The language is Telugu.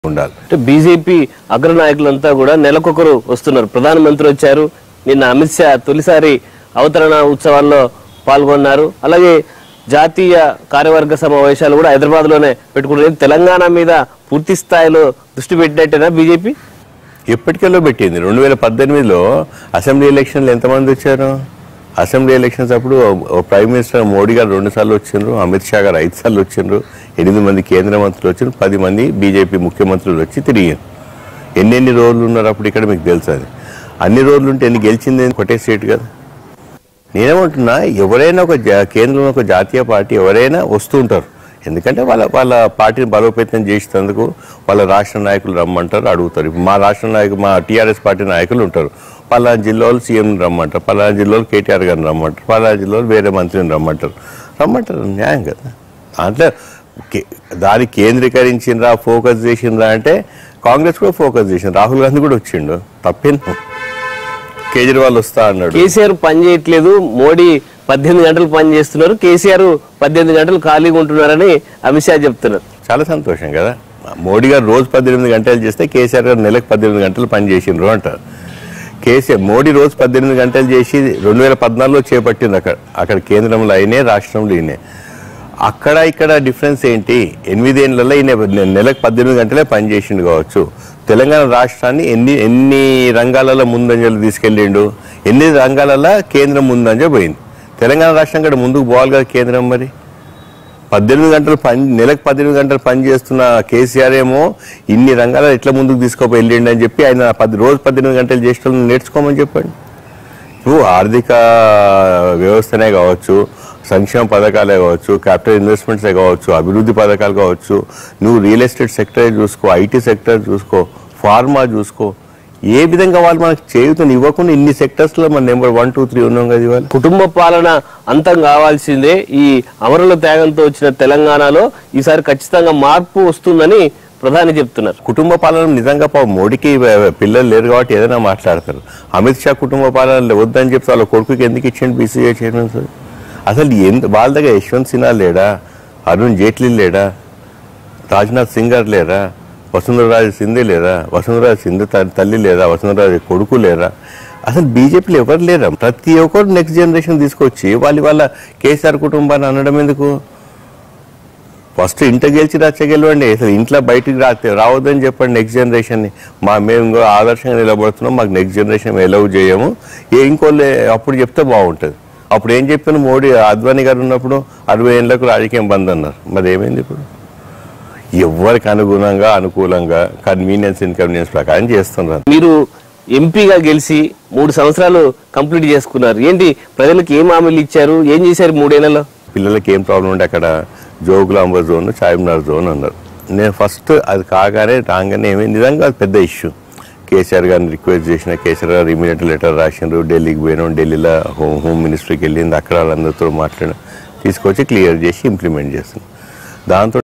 ఉండాలి అంటే బీజేపీ అగ్రనాయకులంతా కూడా నెలకొకరు వస్తున్నారు ప్రధానమంత్రి వచ్చారు నిన్న అమిత్ షా తొలిసారి అవతరణ ఉత్సవాల్లో పాల్గొన్నారు అలాగే జాతీయ కార్యవర్గ సమావేశాలు కూడా హైదరాబాద్ లోనే పెట్టుకున్నారు తెలంగాణ మీద పూర్తి స్థాయిలో దృష్టి పెట్టినట్టేనా బీజేపీ ఎప్పటికెల్లో పెట్టింది రెండు వేల పద్దెనిమిదిలో అసెంబ్లీ ఎలక్షన్లు ఎంతమంది వచ్చారు అసెంబ్లీ ఎలక్షన్స్ అప్పుడు ఓ ప్రైమ్ మినిస్టర్ మోడీ గారు రెండు సార్లు వచ్చిండ్రు అమిత్ షా గారు ఐదు సార్లు వచ్చిండ్రు ఎనిమిది మంది కేంద్ర మంత్రులు వచ్చిండ్రు పది మంది బీజేపీ ముఖ్యమంత్రులు వచ్చి తిరిగారు ఎన్నెన్ని రోజులు ఉన్నారు అప్పుడు ఇక్కడ మీకు తెలుసు అది అన్ని రోజులు ఉంటే ఎన్ని గెలిచింది ఒకటే సీట్ కదా నేనేమంటున్నా ఎవరైనా ఒక జా- కేంద్రంలో ఒక జాతీయ పార్టీ ఎవరైనా వస్తూ ఉంటారు ఎందుకంటే వాళ్ళ వాళ్ళ పార్టీని బలోపేతం చేసినందుకు వాళ్ళ రాష్ట్ర నాయకులు రమ్మంటారు అడుగుతారు ఇప్పుడు మా రాష్ట్ర నాయకులు మా టీఆర్ఎస్ పార్టీ నాయకులు ఉంటారు పలానా జిల్లాలో సీఎం రమ్మంటారు పలానా జిల్లాలో కేటీఆర్ గారిని రమ్మంటారు పలానా జిల్లాలో వేరే మంత్రిని రమ్మంటారు రమ్మంటారు న్యాయం కదా దాంట్లో కే- దాన్ని కేంద్రీకరించిండ్రా ఫోకస్ చేసిండ్రా అంటే కాంగ్రెస్ కూడా ఫోకస్ చేసింది రాహుల్ గాంధీ కూడా వచ్చిండు తప్పేం కేజ్రీవాల్ వస్తా అన్నాడు కేసీఆర్ పని చేయట్లేదు మోడీ పద్దెనిమిది గంటలు పని చేస్తున్నారు కేసీఆర్ పద్దెనిమిది గంటలు ఖాళీగా ఉంటున్నారని అమిత్ షా చెప్తున్నారు చాలా సంతోషం కదా మోడీ గారు రోజు పద్దెనిమిది గంటలు చేస్తే కేసీఆర్ గారు నెలకు పద్దెనిమిది గంటలు పని చేసిండ్రు అంటారు కేసీఆర్ మోడీ రోజు పద్దెనిమిది గంటలు చేసి రెండు వేల పద్నాలుగులో చేపట్టింది అక్కడ అక్కడ కేంద్రంలో అయినే రాష్ట్రంలో అయినే అక్కడ ఇక్కడ డిఫరెన్స్ ఏంటి ఎనిమిదేళ్లలో ఈయన నె- నెలకు పద్దెనిమిది గంటలే పని చేసిండు కావచ్చు తెలంగాణ రాష్ట్రాన్ని ఎన్ని ఎన్ని రంగాలలో ముందంజలు తీసుకెళ్ళిండు ఎన్ని రంగాలలో కేంద్రం ముందంజ పోయింది తెలంగాణ రాష్ట్రం కూడా ముందుకు పోవాలి కదా కేంద్రం మరి పద్దెనిమిది గంటలు పని నెలకు పద్దెనిమిది గంటలు పని చేస్తున్న కేసీఆర్ ఏమో ఇన్ని రంగాలు ఎట్లా ముందుకు తీసుకుపోయి వెళ్ళిండి అని చెప్పి ఆయన పది రోజు పద్దెనిమిది గంటలు చేసిన నేర్చుకోమని చెప్పండి నువ్వు ఆర్థిక వ్యవస్థనే కావచ్చు సంక్షేమ పథకాలే కావచ్చు క్యాపిటల్ ఇన్వెస్ట్మెంట్సే కావచ్చు అభివృద్ధి పథకాలు కావచ్చు నువ్వు రియల్ ఎస్టేట్ సెక్టర్ చూసుకో ఐటీ సెక్టర్ చూసుకో ఫార్మా చూసుకో ఏ విధంగా వాళ్ళు మనకు చేయుతని ఇవ్వకుండా ఇన్ని సెక్టర్స్లో మన నెంబర్ వన్ టూ త్రీ ఉన్నాం కదా ఇవాళ కుటుంబ పాలన అంతం కావాల్సిందే ఈ అమరుల త్యాగంతో వచ్చిన తెలంగాణలో ఈసారి ఖచ్చితంగా మార్పు వస్తుందని ప్రధాని చెప్తున్నారు కుటుంబ పాలన నిజంగా పాపం మోడీకి వ- పిల్లలు లేరు కాబట్టి ఏదైనా మాట్లాడతారు అమిత్ షా కుటుంబ పాలన వద్దని చెప్పి వాళ్ళ కొడుకుకి ఎందుకు ఇచ్చిండు బీసీఏ చైర్మన్ సార్ అసలు ఎంత వాళ్ళ దగ్గర యశ్వంత్ సిన్హా లేడా అరుణ్ జైట్లీ లేడా రాజ్నాథ్ సింగ్ గారు లేరా వసుంధరాజు సింధే లేరా వసుంధరాజు సింధు త- తల్లి లేదా వసుంధరాజు కొడుకు లేరా అసలు బీజేపీలో ఎవరు లేరా ప్రతి ఒక్కరు నెక్స్ట్ జనరేషన్ తీసుకొచ్చి వాళ్ళు వాళ్ళ కేసీఆర్ కుటుంబాన్ని అనడం ఎందుకు ఫస్ట్ ఇంట గెలిచి రచ్చ గెలవండి అసలు ఇంట్లో బయటికి రా రావద్దని చెప్పండి నెక్స్ట్ జనరేషన్ని మా మేము ఇంకో ఆదర్శంగా నిలబడుతున్నాం మాకు నెక్స్ట్ జనరేషన్ ఎలవ్ చేయము ఏ ఇంకోళ్ళు అప్పుడు చెప్తే బాగుంటుంది అప్పుడు ఏం చెప్పాను మోడీ అద్వానీ గారు ఉన్నప్పుడు అరవై ఏళ్ళకు రాజకీయం బంద్ అన్నారు మరి ఏమైంది ఇప్పుడు ఎవరికి అనుగుణంగా అనుకూలంగా కన్వీనియన్స్ ఇన్కన్వీనియన్స్ ప్రకారం చేస్తున్నారు మీరు ఎంపీగా గెలిచి మూడు సంవత్సరాలు కంప్లీట్ చేసుకున్నారు ఏంటి ప్రజలకు ఏం హామీలు ఇచ్చారు ఏం చేశారు మూడేళ్లలో పిల్లలకి ఏం ప్రాబ్లం ఉంటే అక్కడ జోగులాంబ జోన్ చార్మినార్ జోన్ అన్నారు నేను ఫస్ట్ అది కాగానే రాగానే ఏమైంది నిజంగా అది పెద్ద ఇష్యూ కేసీఆర్ గారిని రిక్వెస్ట్ చేసిన కేసీఆర్ గారు ఇమీడియట్ లెటర్ రాసిండ్రు ఢిల్లీకి పోయినాం ఢిల్లీలో హోమ్ హోమ్ మినిస్ట్రీకి వెళ్ళింది అక్కడ వాళ్ళందరితో మాట్లాడి తీసుకొచ్చి క్లియర్ చేసి ఇంప్లిమెంట్ చేస్తున్నాం దాంతో